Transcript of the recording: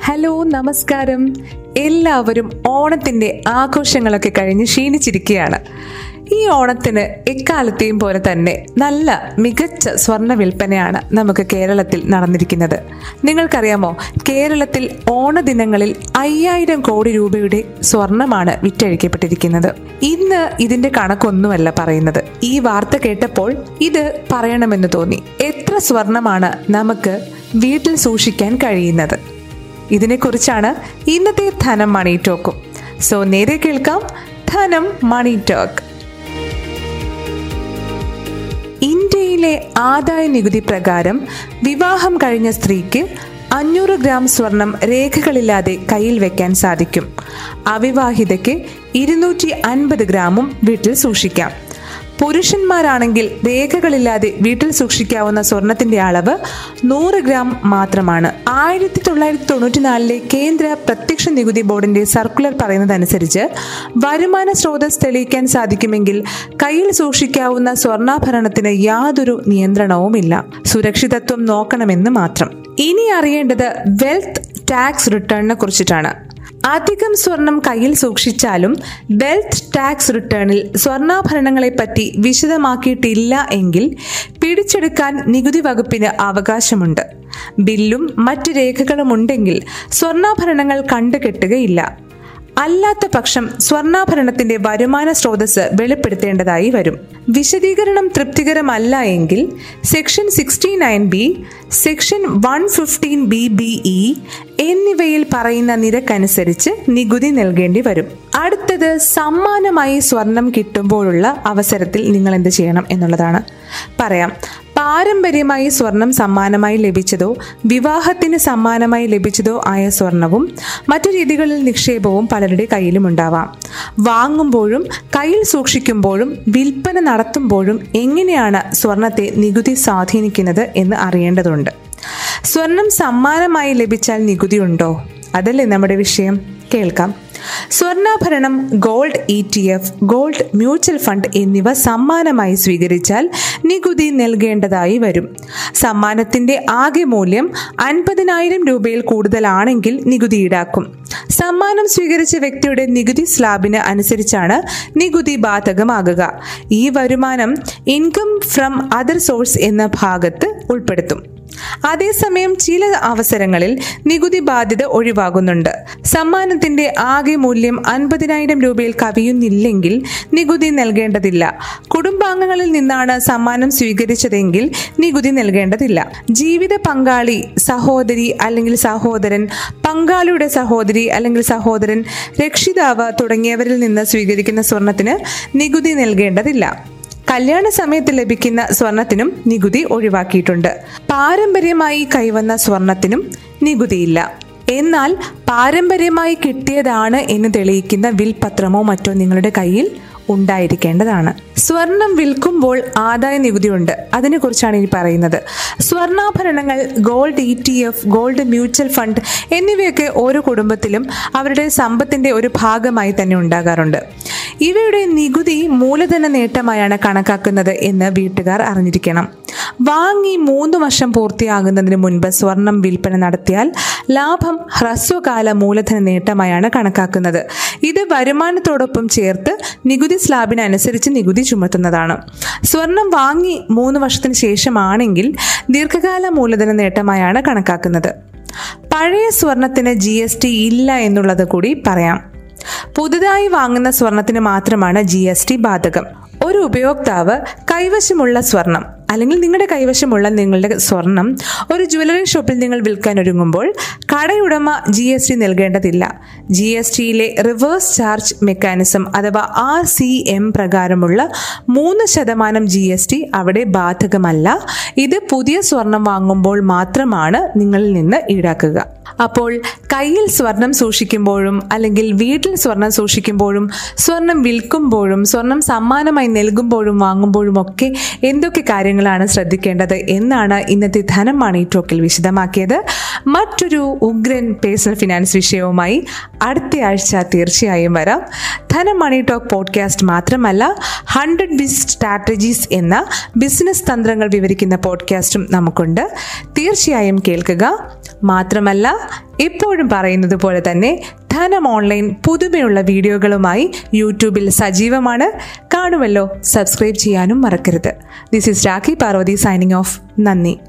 hello നമസ്കാരം എല്ലാവരും ഓണത്തിന്റെ ആഘോഷങ്ങളൊക്കെ കഴിഞ്ഞ് ക്ഷീണിച്ചിരിക്കുകയാണ് ഈ ഓണത്തിന് എക്കാലത്തെയും പോലെ തന്നെ നല്ല മികച്ച സ്വർണ്ണ വിൽപ്പനയാണ് നമുക്ക് കേരളത്തിൽ നടന്നിരിക്കുന്നത് നിങ്ങൾക്കറിയാമോ കേരളത്തിൽ ഓണദിനങ്ങളിൽ അയ്യായിരം കോടി രൂപയുടെ സ്വർണമാണ് വിറ്റഴിക്കപ്പെട്ടിരിക്കുന്നത് ഇന്ന് ഇതിന്റെ കണക്കൊന്നുമല്ല പറയുന്നത് ഈ വാർത്ത കേട്ടപ്പോൾ ഇത് പറയണമെന്ന് തോന്നി എത്ര സ്വർണമാണ് നമുക്ക് വീട്ടിൽ സൂക്ഷിക്കാൻ കഴിയുന്നത് ഇതിനെക്കുറിച്ചാണ് ഇന്നത്തെ ധനം മണി ടോക്കും സോ നേരെ കേൾക്കാം ധനം മണി ടോക്ക് ഇന്ത്യയിലെ ആദായ നികുതി പ്രകാരം വിവാഹം കഴിഞ്ഞ സ്ത്രീക്ക് അഞ്ഞൂറ് ഗ്രാം സ്വർണം രേഖകളില്ലാതെ കയ്യിൽ വെക്കാൻ സാധിക്കും അവിവാഹിതയ്ക്ക് ഇരുന്നൂറ്റി അൻപത് ഗ്രാമും വീട്ടിൽ സൂക്ഷിക്കാം പുരുഷന്മാരാണെങ്കിൽ രേഖകളില്ലാതെ വീട്ടിൽ സൂക്ഷിക്കാവുന്ന സ്വർണത്തിന്റെ അളവ് നൂറ് ഗ്രാം മാത്രമാണ് ആയിരത്തി തൊള്ളായിരത്തി തൊണ്ണൂറ്റിനാലിലെ കേന്ദ്ര പ്രത്യക്ഷ നികുതി ബോർഡിന്റെ സർക്കുലർ പറയുന്നതനുസരിച്ച് വരുമാന സ്രോതസ് തെളിയിക്കാൻ സാധിക്കുമെങ്കിൽ കയ്യിൽ സൂക്ഷിക്കാവുന്ന സ്വർണ്ണാഭരണത്തിന് യാതൊരു നിയന്ത്രണവുമില്ല സുരക്ഷിതത്വം നോക്കണമെന്ന് മാത്രം ഇനി അറിയേണ്ടത് വെൽത്ത് ടാക്സ് റിട്ടേണിനെ കുറിച്ചിട്ടാണ് അധികം സ്വർണം കയ്യിൽ സൂക്ഷിച്ചാലും വെൽത്ത് ടാക്സ് റിട്ടേണിൽ സ്വർണ്ണാഭരണങ്ങളെ പറ്റി വിശദമാക്കിയിട്ടില്ല എങ്കിൽ പിടിച്ചെടുക്കാൻ നികുതി വകുപ്പിന് അവകാശമുണ്ട് ബില്ലും മറ്റ് രേഖകളും ഉണ്ടെങ്കിൽ സ്വർണ്ണാഭരണങ്ങൾ കണ്ടുകെട്ടുകയില്ല അല്ലാത്ത പക്ഷം സ്വർണ്ണാഭരണത്തിന്റെ വരുമാന സ്രോതസ് വെളിപ്പെടുത്തേണ്ടതായി വരും വിശദീകരണം തൃപ്തികരമല്ല എങ്കിൽ section sixty nine B section one fifteen B B E എന്നിവയിൽ പറയുന്ന നിരക്കനുസരിച്ച് നികുതി നൽകേണ്ടി വരും അടുത്തത് സമ്മാനമായി സ്വർണം കിട്ടുമ്പോഴുള്ള അവസരത്തിൽ നിങ്ങൾ എന്ത് ചെയ്യണം എന്നുള്ളതാണ് പറയാം പാരമ്പര്യമായി സ്വർണം സമ്മാനമായി ലഭിച്ചതോ വിവാഹത്തിന് സമ്മാനമായി ലഭിച്ചതോ ആയ സ്വർണവും മറ്റു രീതികളിൽ നിക്ഷേപവും പലരുടെ കയ്യിലും ഉണ്ടാവാം വാങ്ങുമ്പോഴും കയ്യിൽ സൂക്ഷിക്കുമ്പോഴും വിൽപ്പന നടത്തുമ്പോഴും എങ്ങനെയാണ് സ്വർണത്തെ നികുതി സ്വാധീനിക്കുന്നത് എന്ന് അറിയേണ്ടതുണ്ട് സ്വർണം സമ്മാനമായി ലഭിച്ചാൽ നികുതി ഉണ്ടോ അതല്ലേ നമ്മുടെ വിഷയം കേൾക്കാം സ്വർണ്ണാഭരണം gold E T F gold mutual fund എന്നിവ സമ്മാനമായി സ്വീകരിച്ചാൽ നികുതി നൽകേണ്ടതായി വരും സമ്മാനത്തിന്റെ ആകെ മൂല്യം അൻപതിനായിരം രൂപയിൽ കൂടുതലാണെങ്കിൽ നികുതി ഈടാക്കും സമ്മാനം സ്വീകരിച്ച വ്യക്തിയുടെ നികുതി സ്ലാബിന് അനുസരിച്ചാണ് നികുതി ബാധകമാകുക ഈ വരുമാനം ഇൻകം ഫ്രം അതർ സോഴ്സ് എന്ന ഭാഗത്ത് ഉൾപ്പെടുത്തും അതേസമയം ചില അവസരങ്ങളിൽ നികുതി ബാധ്യത ഒഴിവാകുന്നുണ്ട് സമ്മാനത്തിന്റെ ആകെ മൂല്യം അൻപതിനായിരം രൂപയിൽ കവിയുന്നില്ലെങ്കിൽ നികുതി നൽകേണ്ടതില്ല കുടുംബാംഗങ്ങളിൽ നിന്നാണ് സമ്മാനം സ്വീകരിച്ചതെങ്കിൽ നികുതി നൽകേണ്ടതില്ല ജീവിത പങ്കാളി സഹോദരി അല്ലെങ്കിൽ സഹോദരൻ പങ്കാളിയുടെ സഹോദരി അല്ലെങ്കിൽ സഹോദരൻ രക്ഷിതാവ് തുടങ്ങിയവരിൽ നിന്ന് സ്വീകരിക്കുന്ന സ്വർണത്തിന് നികുതി നൽകേണ്ടതില്ല കല്യാണ സമയത്ത് ലഭിക്കുന്ന സ്വർണത്തിനും നികുതി ഒഴിവാക്കിയിട്ടുണ്ട് പാരമ്പര്യമായി കൈവന്ന സ്വർണത്തിനും നികുതിയില്ല എന്നാൽ പാരമ്പര്യമായി കിട്ടിയതാണ് എന്ന് തെളിയിക്കുന്ന വിൽപത്രമോ മറ്റോ നിങ്ങളുടെ കയ്യിൽ ഉണ്ടായിരിക്കേണ്ടതാണ് സ്വർണം വിൽക്കുമ്പോൾ ആദായ നികുതിയുണ്ട് അതിനെക്കുറിച്ചാണ് ഇനി പറയുന്നത് സ്വർണ്ണാഭരണങ്ങൾ gold E T F gold mutual fund എന്നിവയൊക്കെ ഓരോ കുടുംബത്തിലും അവരുടെ സമ്പത്തിന്റെ ഒരു ഭാഗമായി തന്നെ ഉണ്ടാകാറുണ്ട് ഇവയുടെ നികുതി മൂലധന നേട്ടമായാണ് കണക്കാക്കുന്നത് എന്ന് വീട്ടുകാർ അറിഞ്ഞിരിക്കണം വാങ്ങി മൂന്ന് വർഷം പൂർത്തിയാകുന്നതിന് മുൻപ് സ്വർണം വിൽപ്പന നടത്തിയാൽ ലാഭം ഹ്രസ്വകാല മൂലധന നേട്ടമായാണ് കണക്കാക്കുന്നത് ഇത് വരുമാനത്തോടൊപ്പം ചേർത്ത് നികുതി സ്ലാബിനനുസരിച്ച് നികുതി ചുമത്തുന്നതാണ് സ്വർണം വാങ്ങി മൂന്ന് വർഷത്തിന് ശേഷമാണെങ്കിൽ ദീർഘകാല മൂലധന നേട്ടമായാണ് കണക്കാക്കുന്നത് പഴയ സ്വർണത്തിന് ജി ഇല്ല എന്നുള്ളത് കൂടി പറയാം പുതുതായി വാങ്ങുന്ന സ്വർണത്തിന് മാത്രമാണ് ജി എസ് ടി ബാധകം ഒരു ഉപയോക്താവ് കൈവശമുള്ള സ്വർണം അല്ലെങ്കിൽ നിങ്ങളുടെ കൈവശമുള്ള നിങ്ങളുടെ സ്വർണം ഒരു ജ്വല്ലറി ഷോപ്പിൽ നിങ്ങൾ വിൽക്കാൻ ഒരുങ്ങുമ്പോൾ കടയുടമ ജി എസ് ടി നൽകേണ്ടതില്ല ജി എസ് ടിയിലെ റിവേഴ്സ് ചാർജ് മെക്കാനിസം അഥവാ ആർ സി എം പ്രകാരമുള്ള മൂന്ന് ശതമാനം ജി എസ് ടി അവിടെ ബാധകമല്ല ഇത് പുതിയ സ്വർണം വാങ്ങുമ്പോൾ മാത്രമാണ് നിങ്ങളിൽ നിന്ന് ഈടാക്കുക അപ്പോൾ കയ്യിൽ സ്വർണം സൂക്ഷിക്കുമ്പോഴും അല്ലെങ്കിൽ വീട്ടിൽ സ്വർണം സൂക്ഷിക്കുമ്പോഴും സ്വർണം വിൽക്കുമ്പോഴും സ്വർണം സമ്മാനമായി നൽകുമ്പോഴും വാങ്ങുമ്പോഴും ഒക്കെ എന്തൊക്കെ കാര്യങ്ങളാണ് ശ്രദ്ധിക്കേണ്ടത് എന്നാണ് ഇന്നത്തെ ധനം മണി ടോക്കിൽ വിശദമാക്കിയത് മറ്റൊരു ഉഗ്രൻ പേഴ്സണൽ ഫിനാൻസ് വിഷയവുമായി അടുത്ത ആഴ്ച തീർച്ചയായും വരാം ധനം മണി ടോക്ക് പോഡ്കാസ്റ്റ് മാത്രമല്ല ഹൺഡ്രഡ് ബിസ് സ്ട്രാറ്റജീസ് എന്ന ബിസിനസ് തന്ത്രങ്ങൾ വിവരിക്കുന്ന പോഡ്കാസ്റ്റും നമുക്കുണ്ട് തീർച്ചയായും കേൾക്കുക മാത്രമല്ല എപ്പോഴും പറയുന്നത് പോലെ തന്നെ ധനം ഓൺലൈൻ പുതുമയുള്ള വീഡിയോകളുമായി യൂട്യൂബിൽ സജീവമാണ് കാണുമല്ലോ സബ്സ്ക്രൈബ് ചെയ്യാനും മറക്കരുത് this is Rakhi Parvathi signing off നന്ദി